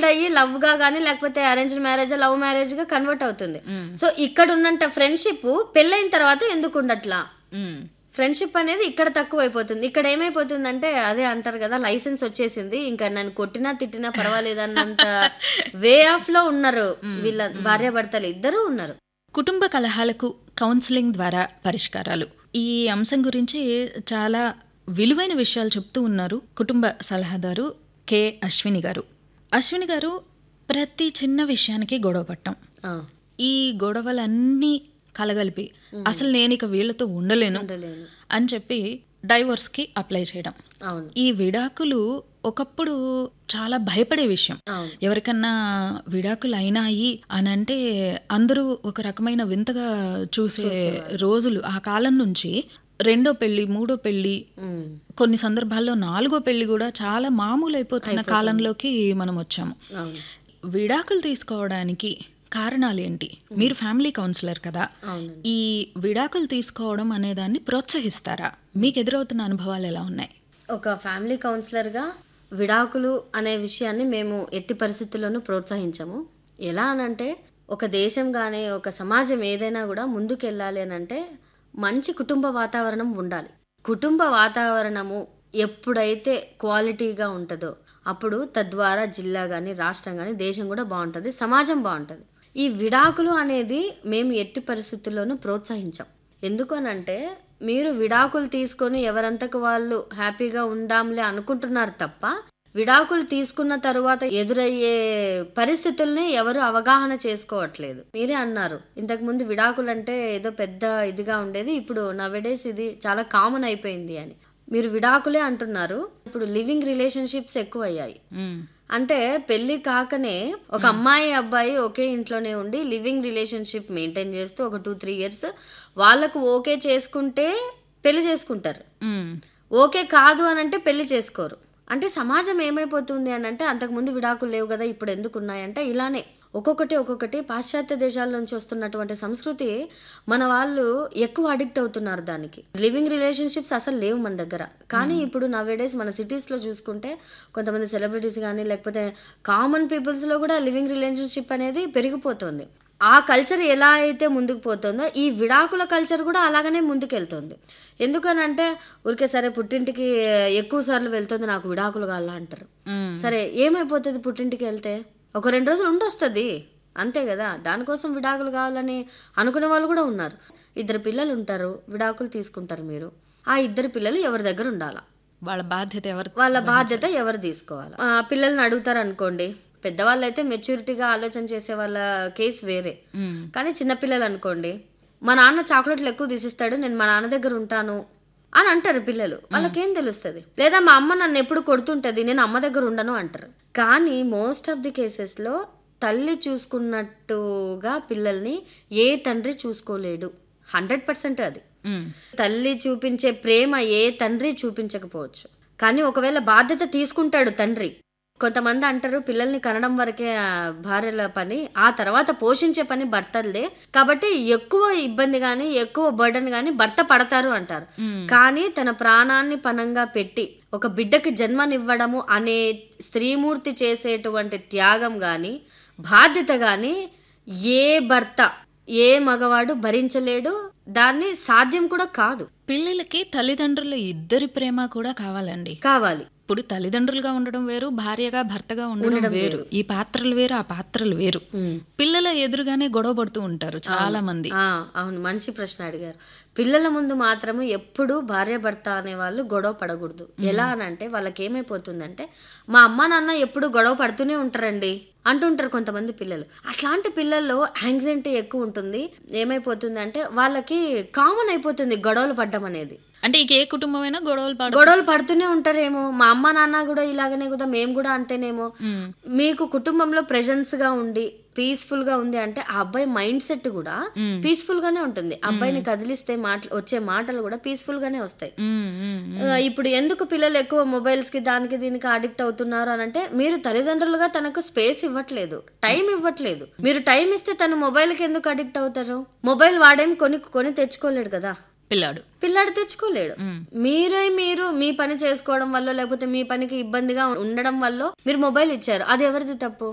Build అయ్యి love గా కానీ లేకపోతే అరేంజ్ మ్యారేజ్ లవ్ మ్యారేజ్ గా కన్వర్ట్ అవుతుంది సో ఇక్కడ ఉన్నంత ఫ్రెండ్షిప్ పెళ్ళైన తర్వాత ఎందుకు ఉండట్లా మ్మ్. ఫ్రెండ్షిప్ అనేది ఇక్కడ తక్కువ అయిపోతుంది ఇక్కడ ఏమైపోతుందంటే అదే అంటారు కదా లైసెన్స్ వచ్చేసింది ఇంకా నన్ను కొట్టినా తిట్టినా పర్వాలేదు అన్నంత వే ఆఫ్ లో ఉన్నారు వీళ్ళ భార్యాభర్తలు ఇద్దరు ఉన్నారు కుటుంబ కలహాలకు కౌన్సిలింగ్ ద్వారా పరిష్కారాలు ఈ అంశం గురించి చాలా విలువైన విషయాలు చెప్తూ ఉన్నారు కుటుంబ సలహాదారు కె అశ్విని గారు అశ్విని గారు ప్రతి చిన్న విషయానికి గొడవ పట్టం ఆ, ఈ గొడవలన్నీ కలగలిపి అసలు నేను ఇక వీళ్ళతో ఉండలేను ఉండలేను అని చెప్పి డైవర్స్కి అప్లై చేయడం అవును ఈ విడాకులు ఒకప్పుడు చాలా భయపడే విషయం అవును ఎవరికన్నా విడాకులు అయినాయి అని అంటే అందరూ ఒక రకమైన వింతగా చూసే రోజులు ఆ కాలం నుంచి రెండో పెళ్లి మూడో పెళ్లి ఉమ్, కొన్ని సందర్భాల్లో నాలుగో పెళ్లి కూడా చాలా మామూలు అయిపోతున్న కాలంలోకి మనం వచ్చాము అవును విడాకులు తీసుకోవడానికి కారణాలు ఏంటి మీరు ఫ్యామిలీ కౌన్సిలర్ కదా అవునండి ఈ విడాకులు తీసుకోవడం అనేదాన్ని ప్రోత్సహిస్తారా మీకు ఎదురవుతున్న అనుభవాలు ఎలా ఉన్నాయి ఒక ఫ్యామిలీ కౌన్సిలర్గా విడాకులు అనే విషయాన్ని మేము ఎట్టి పరిస్థితుల్లోనూ ప్రోత్సహించము ఎలా అనంటే ఒక దేశం కానీ ఒక సమాజం ఏదైనా కూడా ముందుకు వెళ్ళాలి అని అంటే మంచి కుటుంబ వాతావరణం ఉండాలి కుటుంబ వాతావరణము ఎప్పుడైతే క్వాలిటీగా ఉంటుందో అప్పుడు తద్వారా జిల్లా కానీ రాష్ట్రం కానీ దేశం కూడా బాగుంటుంది సమాజం బాగుంటుంది ఈ విడాకులు అనేది మేము ఎట్టి పరిస్థితుల్లోనూ ప్రోత్సహించాం ఎందుకు అనంటే మీరు విడాకులు తీసుకొని ఎవరంతకు వాళ్ళు హ్యాపీగా ఉందాంలే అనుకుంటున్నారు తప్ప విడాకులు తీసుకున్న తరువాత ఎదురయ్యే పరిస్థితుల్ని ఎవరు అవగాహన చేసుకోవట్లేదు మీరే అన్నారు ఇంతకు ముందు విడాకులు అంటే ఏదో పెద్ద ఇదిగా ఉండేది ఇప్పుడు నవడేస్ ఇది చాలా కామన్ అయిపోయింది అని మీరు విడాకులే అంటున్నారు ఇప్పుడు లివింగ్ రిలేషన్షిప్స్ ఎక్కువ అయ్యాయి అంటే పెళ్లి కాకనే ఒక అమ్మాయి అబ్బాయి ఒకే ఇంట్లోనే ఉండి లివింగ్ రిలేషన్షిప్ మెయింటైన్ చేస్తూ ఒక టూ త్రీ ఇయర్స్ వాళ్ళకు ఓకే చేసుకుంటే పెళ్లి చేసుకుంటారు మ్మ్. ఓకే కాదు అని అంటే పెళ్లి చేసుకోరు అంటే సమాజం ఏమైపోతుంది అని అంటే అంతకుముందు విడాకులు లేవు కదా ఇప్పుడు ఎందుకు ఉన్నాయంటే ఇలానే ఒక్కొక్కటి ఒక్కొక్కటి పాశ్చాత్య దేశాల నుంచి వస్తున్నటువంటి సంస్కృతి మన వాళ్ళు ఎక్కువ అడిక్ట్ అవుతున్నారు దానికి లివింగ్ రిలేషన్షిప్స్ అసలు లేవు మన దగ్గర కానీ ఇప్పుడు నవేడేస్ మన సిటీస్లో చూసుకుంటే కొంతమంది సెలబ్రిటీస్ కానీ లేకపోతే కామన్ పీపుల్స్లో కూడా లివింగ్ రిలేషన్షిప్ అనేది పెరిగిపోతుంది ఆ కల్చర్ ఎలా అయితే ముందుకు పోతుందో ఈ విడాకుల కల్చర్ కూడా అలాగనే ముందుకెళ్తుంది ఎందుకనంటే ఊరికే సరే పుట్టింటికి ఎక్కువ సార్లు వెళ్తుంది నాకు విడాకులు కావాలా అంటారు మ్మ్. సరే ఏమైపోతుంది పుట్టింటికి వెళ్తే ఒక రెండు రోజులు ఉండొస్తుంది అంతే కదా దానికోసం విడాకులు కావాలని అనుకునే వాళ్ళు కూడా ఉన్నారు ఇద్దరు పిల్లలు ఉంటారు విడాకులు తీసుకుంటారు మీరు ఆ ఇద్దరు పిల్లలు ఎవరి దగ్గర ఉండాలా వాళ్ళ బాధ్యత ఎవరు వాళ్ళ బాధ్యత ఎవరు తీసుకోవాలి ఆ, పిల్లల్ని అడుగుతారు అనుకోండి పెద్దవాళ్ళు అయితే మెచ్యూరిటీగా ఆలోచన చేసే వాళ్ళ కేసు వేరే మ్మ్. కానీ చిన్నపిల్లలు అనుకోండి మా నాన్న చాక్లెట్లు ఎక్కువ తీసిస్తాడు నేను మా నాన్న దగ్గర ఉంటాను అని అంటారు పిల్లలు వాళ్ళకేం తెలుస్తుంది లేదా మా అమ్మ నన్ను ఎప్పుడు కొడుతుంటది నేను అమ్మ దగ్గర ఉండను అంటారు కానీ మోస్ట్ ఆఫ్ ది కేసెస్లో తల్లి చూసుకున్నట్టుగా పిల్లల్ని ఏ తండ్రి చూసుకోలేడు హండ్రెడ్ పర్సెంట్ అది మ్మ్. తల్లి చూపించే ప్రేమ ఏ తండ్రి చూపించకపోవచ్చు కానీ ఒకవేళ బాధ్యత తీసుకుంటాడు తండ్రి కొంతమంది అంటారు పిల్లల్ని కనడం వరకే ఆ భార్యల పని ఆ తర్వాత పోషించే పని భర్తలదే కాబట్టి ఎక్కువ ఇబ్బంది కానీ ఎక్కువ బర్డన్ కానీ భర్త పడతారు అంటారు కానీ తన ప్రాణాన్ని పనంగా పెట్టి ఒక బిడ్డకి జన్మనివ్వడము అనే స్త్రీమూర్తి చేసేటువంటి త్యాగం కానీ బాధ్యత కానీ ఏ భర్త ఏ మగవాడు భరించలేడు దాన్ని సాధ్యం కూడా కాదు పిల్లలకి తల్లిదండ్రుల ఇద్దరి ప్రేమ కూడా కావాలండి కావాలి ఇప్పుడు తల్లిదండ్రులుగా ఉండడం వేరు భార్యగా భర్తగా ఉండడం వేరు ఈ పాత్రలు వేరు ఆ పాత్రలు వేరు పిల్లల ఎదురుగానే గొడవ పడుతూ ఉంటారు చాలా మంది ఆ, అవును మంచి ప్రశ్న అడిగారు పిల్లల ముందు మాత్రము ఎప్పుడు భార్య భర్త అనే వాళ్ళు గొడవ పడకూడదు ఎలా అని అంటే వాళ్ళకి ఏమైపోతుందంటే మా అమ్మ నాన్న ఎప్పుడు గొడవ పడుతూనే ఉంటారండి అంటుంటారు కొంతమంది పిల్లలు అట్లాంటి పిల్లల్లో యాంగ్జైటీ ఎక్కువ ఉంటుంది ఏమైపోతుంది అంటే వాళ్ళకి కామన్ అయిపోతుంది గొడవలు పడ్డం అనేది అంటే ఇక ఏ కుటుంబమైనా గొడవలు పడు గొడవలు పడుతూనే ఉంటారేమో మా అమ్మ నాన్న కూడా ఇలాగనే కదా మేము కూడా అంతేనేమో మ్మ్. మీకు కుటుంబంలో ప్రెజెన్స్ గా ఉండి పీస్ఫుల్ గా ఉంది అంటే ఆ అబ్బాయి మైండ్ సెట్ కూడా పీస్ఫుల్ గానే ఉంటుంది అబ్బాయిని కదిలిస్తే మాటలు వచ్చే మాటలు కూడా పీస్ఫుల్ గానే వస్తాయి మ్మ్, మ్మ్, మ్మ్. ఆ, ఇప్పుడు ఎందుకు పిల్లలు ఎక్కువ మొబైల్స్ కి దానికి దీనికి అడిక్ట్ అవుతున్నారు అని అంటే మీరు తల్లిదండ్రులుగా తనకు స్పేస్ ఇవ్వట్లేదు టైం ఇవ్వట్లేదు మీరు టైం ఇస్తే తను మొబైల్ కి ఎందుకు అడిక్ట్ అవుతారు మొబైల్ వాడేం కొని కొని తెచ్చుకోలేడు కదా పిల్లాడు పిల్లాడు తెచ్చుకోలేడు మ్మ్. మీరే మీరు మీ పని చేసుకోవడం వల్ల లేకపోతే మీ పనికి ఇబ్బందిగా ఉండడం వల్ల మీరు మొబైల్ ఇచ్చారు అది ఎవరిది తప్పు